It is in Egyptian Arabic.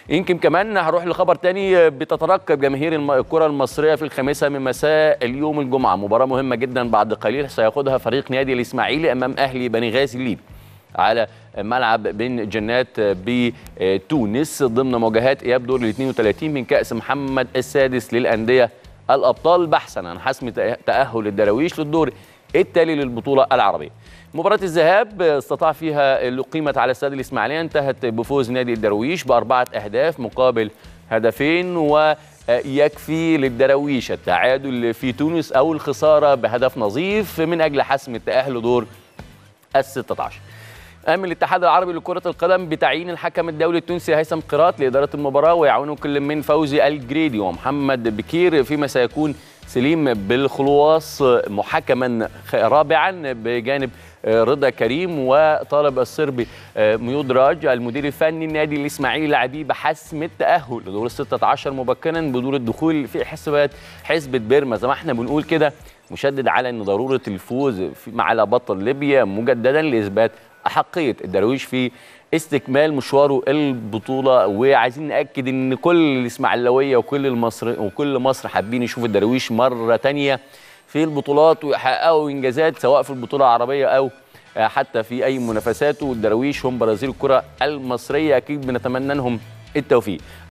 يمكن كمان هروح لخبر تاني بتترقب جماهير الم- الكرة المصرية في الخامسة من مساء اليوم الجمعة مباراة مهمة جدا بعد قليل سياخدها فريق نادي الإسماعيلي أمام أهلي بني غازي الليبي على ملعب بن جنات بتونس ضمن مواجهات إياب دور ال 32 من كأس محمد السادس للأندية الأبطال بحثا عن حسم تأهل الدراويش للدور التالي للبطولة العربية مباراة الذهاب استطاع فيها اللي قيمت على استاد الإسماعيلية انتهت بفوز نادي الدراويش بأربعة أهداف مقابل هدفين ويكفي للدراويش التعادل في تونس أو الخسارة بهدف نظيف من أجل حسم التأهل لدور ال 16 قام الاتحاد العربي لكرة القدم بتعيين الحكم الدولي التونسي هيثم قيراط لإدارة المباراة ويعاونه كل من فوزي الجريدي ومحمد بكير فيما سيكون سليم بالخلواص محكما رابعا بجانب رضا كريم وطالب الصربي ميودراج المدير الفني النادي الاسماعيلي العبيب بحسم التاهل لدور ال 16 مبكرا بدور الدخول في حسابات حسبه بيرما زي ما احنا بنقول كده مشدد على ان ضروره الفوز في- على بطل ليبيا مجددا لاثبات احقيه الدراويش في استكمال مشواره البطوله وعايزين ناكد ان كل الاسماعيلاويه وكل المصر وكل مصر حابين يشوفوا الدراويش مره تانية في البطولات ويحققوا انجازات سواء في البطوله العربيه او آه، حتى في اي منافسات والدراويش هم برازيل الكره المصريه اكيد بنتمنى لهم التوفيق